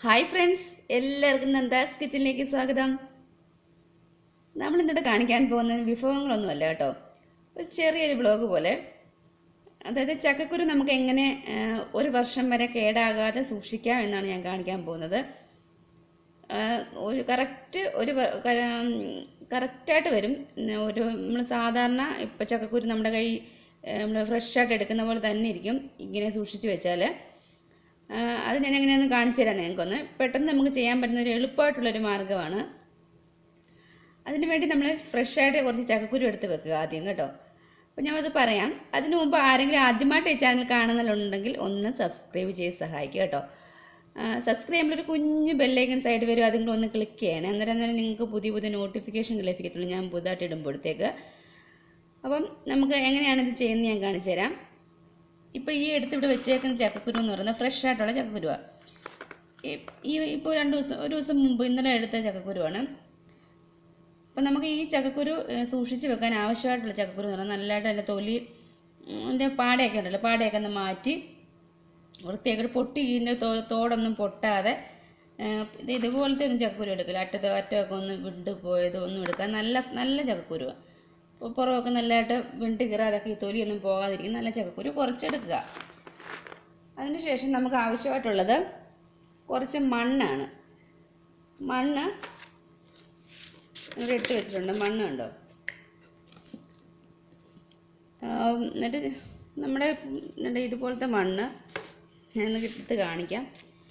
hi friends എല്ലാവർക്കും നന്ദാസ് കിച്ചണിലേക്ക് സ്വാഗതം നമ്മൾ ഇന്നിട്ട് കാണിക്കാൻ പോകുന്ന വിഭവങ്ങളൊന്നുമല്ല കേട്ടോ ഒരു ചെറിയൊരു ബ്ലോഗ് പോലെ അതായത് ചക്കക്കുരു നമുക്ക് എങ്ങനെ ആ, ഒരു വർഷം വരെ കേടാകാതെ സൂക്ഷിക്കാം എന്നാണ് ഞാൻ കാണിക്കാൻ പോകുന്നത് ആ, ഒരു കറക്റ്റ് ഒരു കറക്റ്റായിട്ട് വരും ഉം, ഒരു നമ്മൾ സാധാരണ ഇപ്പം ചക്കക്കുരു നമ്മുടെ കൈ നമ്മൾ ഫ്രഷായിട്ട് എടുക്കുന്ന പോലെ തന്നെ ഇരിക്കും ഇങ്ങനെ സൂക്ഷിച്ച് വെച്ചാൽ ആ, അത് ഞാൻ എങ്ങനെയാണെന്ന് കാണിച്ചു തരാം നിങ്ങൾക്കൊന്ന് പെട്ടെന്ന് നമുക്ക് ചെയ്യാൻ പറ്റുന്ന ഒരു എളുപ്പമായിട്ടുള്ളൊരു മാർഗ്ഗമാണ് അതിന് വേണ്ടി നമ്മൾ ഫ്രഷായിട്ട് കുറച്ച് ചക്കക്കുരു എടുത്ത് വെക്കുക ആദ്യം കേട്ടോ അപ്പോൾ ഞാൻ അത് പറയാം അതിനു മുമ്പ് ആരെങ്കിലും ആദ്യമായിട്ട് ഈ ചാനൽ കാണുന്നുണ്ടെങ്കിൽ ഒന്ന് സബ്സ്ക്രൈബ് ചെയ്ത് സഹായിക്കുക കേട്ടോ സബ്സ്ക്രൈബ് ചെയ്യുമ്പോൾ ഒരു കുഞ്ഞ് ബെല്ലൈക്കൺ സൈഡ് വരും അതും കൂടെ ഒന്ന് ക്ലിക്ക് ചെയ്യണേ അന്നേരം അന്നേരം നിങ്ങൾക്ക് പുതിയ പുതിയ നോട്ടിഫിക്കേഷൻ ലഭിക്കത്തുള്ളൂ ഞാൻ പുതുതായിട്ട് ഇടുമ്പോഴത്തേക്ക് അപ്പം നമുക്ക് എങ്ങനെയാണ് ഇത് ചെയ്യുന്നത് ഞാൻ കാണിച്ചു തരാം ഇപ്പോൾ ഈ എടുത്ത് ഇവിടെ വെച്ചേക്കുന്ന ചക്കക്കുരു എന്ന് പറയുന്നത് ഫ്രഷ് ആയിട്ടുള്ള ചക്കക്കുരുവാണ് ഈ ഇപ്പോൾ രണ്ട് ദിവസം ഒരു ദിവസം മുമ്പ് ഇന്നലെ എടുത്ത ചക്കക്കുരുവാണ് അപ്പം നമുക്ക് ഈ ചക്കക്കുരു ഏഹ്, സൂക്ഷിച്ച് വെക്കാൻ ആവശ്യമായിട്ടുള്ള ചക്കക്കുരു എന്ന് പറഞ്ഞാൽ നല്ലതായിട്ട് അതിൻ്റെ തൊലി ഉം, അതിൻ്റെ പാടയൊക്കെ ഉണ്ടല്ലോ പാടയൊക്കെ ഒന്ന് മാറ്റി വൃത്തിയാക്കി പൊട്ടി ഇതിൻ്റെ തോ തോടൊന്നും പൊട്ടാതെ ഏഹ്, ഇത് ഇതുപോലത്തെ ഒന്നും ചക്കക്കുരു എടുക്കില്ല അറ്റത്തോ അറ്റമൊക്കെ ഒന്ന് വിണ്ട് പോയത് ഒന്നും എടുക്കാൻ നല്ല നല്ല ചക്കക്കുരുവാണ് അപ്പോൾ പുറമൊക്കെ നല്ലതായിട്ട് വിണ്ട് കീറാതൊക്കെ ഈ തൊലിയൊന്നും പോകാതിരിക്കും നല്ല ചക്കക്കുരു കുറച്ചെടുക്കുക അതിനുശേഷം നമുക്ക് ആവശ്യമായിട്ടുള്ളത് കുറച്ച് മണ്ണാണ് മണ്ണ് ഇവിടെ എടുത്ത് വെച്ചിട്ടുണ്ട് മണ്ണ് കണ്ടോ ആം, എന്നിട്ട് നമ്മുടെ എന്നിട്ട് ഇതുപോലത്തെ മണ്ണ് ഞാൻ ഒന്ന് എടുത്ത് കാണിക്കാം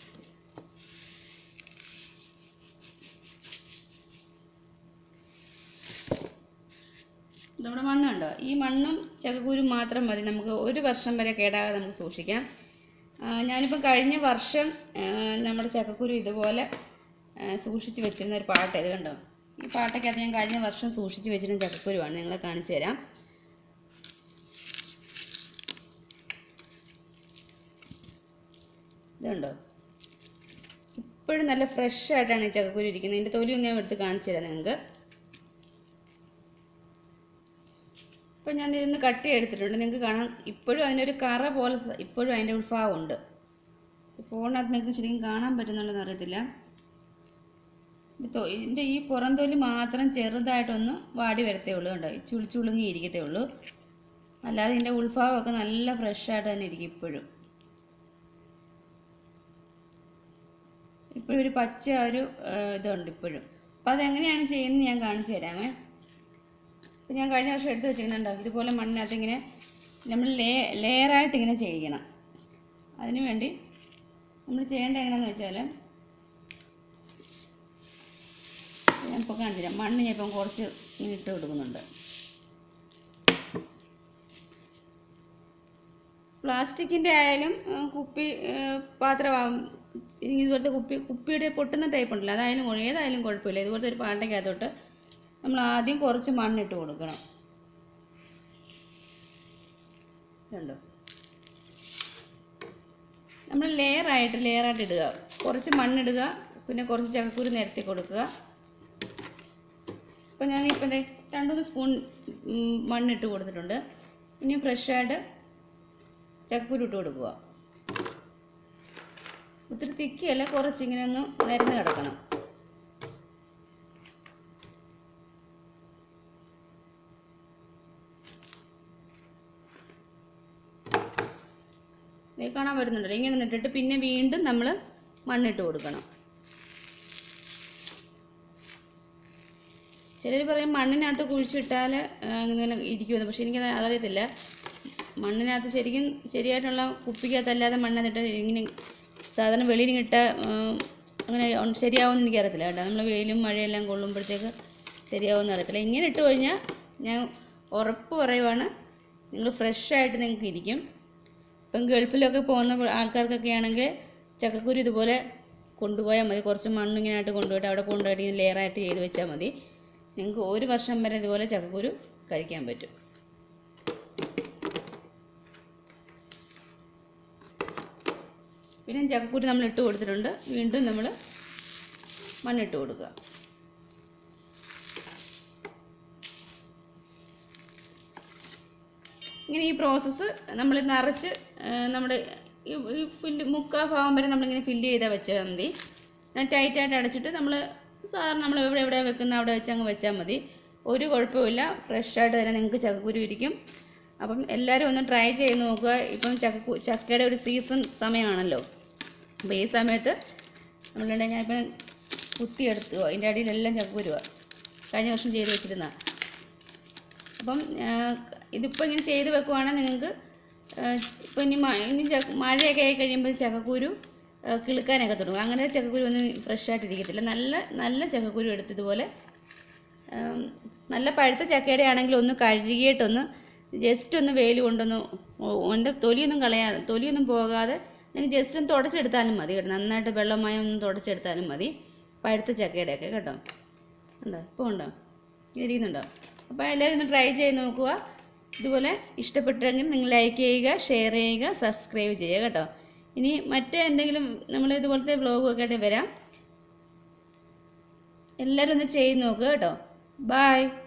നമ്മുടെ മണ്ണ് കണ്ടോ ഈ മണ്ണും ചക്കക്കുരും മാത്രം മതി നമുക്ക് ഒരു വർഷം വരെ കേടാകാതെ നമുക്ക് സൂക്ഷിക്കാം ആ, ഞാനിപ്പോൾ കഴിഞ്ഞ വർഷം ആ, നമ്മുടെ ചക്കക്കുരു ഇതുപോലെ ആ, സൂക്ഷിച്ച് വെച്ചിരുന്ന ഒരു പാട്ട ഇത് കണ്ടോ ഈ പാട്ടയ്ക്കകത്ത് ഞാൻ കഴിഞ്ഞ വർഷം സൂക്ഷിച്ച് വെച്ചിരുന്ന ചക്കക്കുരുവാണ് നിങ്ങളെ കാണിച്ചു തരാം ഇതുണ്ടോ ഇപ്പോഴും നല്ല ഫ്രഷ് ആയിട്ടാണ് ഈ ചക്കക്കുരു ഇരിക്കുന്നത് ഇതിൻ്റെ തൊലിയൊന്നും ഞാൻ എടുത്ത് കാണിച്ചു തരാം നിങ്ങൾക്ക് ഇപ്പം ഞാൻ ഇതിന്ന് കട്ടി എടുത്തിട്ടുണ്ട് നിങ്ങൾക്ക് കാണാം ഇപ്പോഴും അതിനൊരു കറ പോലെ സ- ഇപ്പോഴും അതിൻ്റെ ഉത്ഭാവമുണ്ട് ഫോണിനകത്ത് നിങ്ങൾക്ക് ശരിക്കും കാണാൻ പറ്റുന്നുണ്ടെന്ന് അറിയത്തില്ല ഇത് തൊ- ഇതിൻ്റെ ഈ പുറം തൊലി മാത്രം ചെറുതായിട്ടൊന്ന് വാടി വരത്തേ ഉള്ളൂ കണ്ടോ ഈ ചുളി ചുളുങ്ങി ഇരിക്കത്തേ ഉള്ളൂ അല്ലാതെ ഇതിൻ്റെ ഉത്ഭാവമൊക്കെ നല്ല ഫ്രഷ് ആയിട്ട് തന്നെ ഇരിക്കും ഇപ്പോഴും ഇപ്പോഴും ഒരു പച്ച ഒരു ആ, ഇതുണ്ട് ഇപ്പോഴും അപ്പം അതെങ്ങനെയാണ് ചെയ്യുന്നത് ഞാൻ കാണിച്ചു തരാമേ ഇപ്പം ഞാൻ കഴിഞ്ഞ വർഷം എടുത്ത് വെച്ചിട്ടുണ്ടോ ഇതുപോലെ മണ്ണിനകത്ത് ഇങ്ങനെ നമ്മൾ ലേ ലെയറായിട്ട് ഇങ്ങനെ ചെയ്യണം അതിന് വേണ്ടി നമ്മൾ ചെയ്യേണ്ടത് എങ്ങനെയാണെന്ന് വെച്ചാൽ ഞാൻ ഇപ്പോൾ കാണിച്ചു തരാം മണ്ണ് ഞാൻ ഇപ്പം കുറച്ച് ഇങ്ങനെ ഇട്ട് കൊടുക്കുന്നുണ്ട് പ്ലാസ്റ്റിക്കിൻ്റെ ആയാലും ആ, കുപ്പി ആ, പാത്രമാകും ഇനി ഇതുപോലത്തെ കുപ്പി കുപ്പിയുടെ പൊട്ടുന്ന ടൈപ്പ് ഉണ്ടല്ലോ അതായാലും കുഴ- ഏതായാലും കുഴപ്പമില്ല ഇതുപോലത്തെ ഒരു പാട്ടയ്ക്കകത്തോട്ട് നമ്മൾ ആദ്യം കുറച്ച് മണ്ണിട്ട് കൊടുക്കണം കണ്ടോ നമ്മൾ ലെയറായിട്ട് ലെയറായിട്ട് ഇടുക കുറച്ച് മണ്ണിടുക പിന്നെ കുറച്ച് ചക്കക്കുരു നിരത്തി കൊടുക്കുക അപ്പോൾ ഞാൻ ഇപ്പം ദേ രണ്ട് മൂന്ന് സ്പൂൺ ഉം, മണ്ണിട്ട് കൊടുത്തിട്ടുണ്ട് ഇനി ഫ്രഷായിട്ട് ചക്കക്കുരു ഇട്ട് കൊടുക്കുക ഒത്തിരി തിക്കിയല്ല കുറച്ച് ഇങ്ങനെ ഒന്ന് നിരന്ന് കിടക്കണം ദേ കാണാൻ വരുന്നുണ്ടല്ലോ ഇങ്ങനെ നിട്ടിട്ട് പിന്നെ വീണ്ടും നമ്മൾ മണ്ണിട്ട് കൊടുക്കണം ചിലർ പറയും മണ്ണിനകത്ത് കുഴിച്ചിട്ടാൽ ഇങ്ങനെ ഇരിക്കുമെന്ന് പക്ഷെ എനിക്കത് അതറിയത്തില്ല മണ്ണിനകത്ത് ശരിക്കും ശരിയായിട്ടുള്ള കുപ്പിക്കകത്തല്ലാതെ മണ്ണിട്ട് ഇങ്ങനെ സാധാരണ വെളിയിൽ ഇട്ട അങ്ങനെ ഉൺ- ശരിയാവുമെന്ന് എനിക്കറിയത്തില്ല കേട്ടോ നമ്മൾ വെയിലും മഴയെല്ലാം കൊള്ളുമ്പോഴത്തേക്ക് ശരിയാവുമെന്ന് അറിയത്തില്ല ഇങ്ങനെ ഇട്ട് കഴിഞ്ഞാൽ ഞാൻ ഉറപ്പ് പറയുവാണ് നിങ്ങൾ ഫ്രഷായിട്ട് നിങ്ങൾക്ക് ഇരിക്കും ഇപ്പം ഗൾഫിലൊക്കെ പോകുന്ന ആൾക്കാർക്കൊക്കെ ആണെങ്കിൽ ചക്കക്കുരു ഇതുപോലെ കൊണ്ടുപോയാൽ മതി കുറച്ച് മണ്ണിങ്ങനെ ആയിട്ട് കൊണ്ടുപോയിട്ട് അവിടെ കൊണ്ടുപോയിട്ട് ഇങ്ങനെ ലെയറായിട്ട് ചെയ്ത് വെച്ചാൽ മതി നിങ്ങൾക്ക് ഒരു വർഷം വരെ ഇതുപോലെ ചക്കക്കുരു കഴിക്കാൻ പറ്റും പിന്നെ ചക്കക്കുരു നമ്മൾ ഇട്ട് കൊടുത്തിട്ടുണ്ട് വീണ്ടും നമ്മൾ മണ്ണിട്ട് കൊടുക്കുക ഇങ്ങനെ ഈ പ്രോസസ്സ് നമ്മൾ നിറച്ച് ആ, നമ്മുടെ ഈ ഈ ഫില്ല് മുക്കാൽ ഭാഗം വരെ നമ്മളിങ്ങനെ ഫില്ല് ചെയ്താൽ വെച്ചാൽ മതി ഞാൻ ടൈറ്റായിട്ട് അടച്ചിട്ട് നമ്മൾ സാധാരണ നമ്മൾ എവിടെ എവിടെ വെക്കുന്ന അവിടെ വെച്ച് അങ്ങ് വെച്ചാൽ മതി ഒരു കുഴപ്പമില്ല ഫ്രഷായിട്ട് തന്നെ നിങ്ങൾക്ക് ചക്കക്കുരു ഇരിക്കും അപ്പം എല്ലാവരും ഒന്ന് ട്രൈ ചെയ്ത് നോക്കുക ഇപ്പം ചക്ക ചക്കയുടെ ഒരു സീസൺ സമയമാണല്ലോ അപ്പോൾ ഈ സമയത്ത് നമ്മളുടെ ഞാനിപ്പം കുത്തിയെടുത്തു അതിൻ്റെ അടിയിലെല്ലാം ചക്കക്കുരുവാണ് കഴിഞ്ഞ വർഷം ചെയ്ത് വെച്ചിരുന്ന അപ്പം ഇതിപ്പോൾ ഇങ്ങനെ ചെയ്ത് വെക്കുവാണെങ്കിൽ നിങ്ങൾക്ക് ഇപ്പം ഇനി മ ഇനി ചക്ക മഴയൊക്കെ ആയി കഴിയുമ്പോൾ ചക്കക്കുരു ആ, കിളുക്കാനൊക്കെ തുടങ്ങും അങ്ങനെ ചക്കക്കുരു ഒന്നും ഫ്രഷ് ആയിട്ടിരിക്കത്തില്ല നല്ല നല്ല ചക്കക്കുരു എടുത്ത് ഇതുപോലെ ആം, നല്ല പഴുത്ത ചക്കയുടെ ആണെങ്കിൽ ഒന്ന് കഴുകിയിട്ടൊന്ന് ജസ്റ്റ് ഒന്ന് വെയിൽ കൊണ്ടൊന്ന് ഒ- അതിൻ്റെ തൊലിയൊന്നും കളയാതെ തൊലിയൊന്നും പോകാതെ നിങ്ങൾ ജസ്റ്റ് ഒന്ന് തുടച്ചെടുത്താലും മതി കേട്ടോ നന്നായിട്ട് വെള്ളമായി ഒന്ന് തുടച്ചെടുത്താലും മതി പഴുത്ത ചക്കയുടെയൊക്കെ കേട്ടോ ഉണ്ടോ ഇപ്പോൾ ഉണ്ടോ ഇരിക്കുന്നുണ്ടോ അപ്പോൾ എല്ലാവരും ഒന്ന് ട്രൈ ചെയ്ത് നോക്കുക ഇതുപോലെ ഇഷ്ടപ്പെട്ടെങ്കിൽ നിങ്ങൾ ലൈക്ക് ചെയ്യുക ഷെയർ ചെയ്യുക സബ്സ്ക്രൈബ് ചെയ്യുക കേട്ടോ ഇനി മറ്റേ എന്തെങ്കിലും നമ്മൾ ഇതുപോലത്തെ വ്ളോഗൊക്കെ ആയിട്ട് വരാം എല്ലാവരും ഒന്ന് ചെയ്ത് നോക്കുക കേട്ടോ ബായ്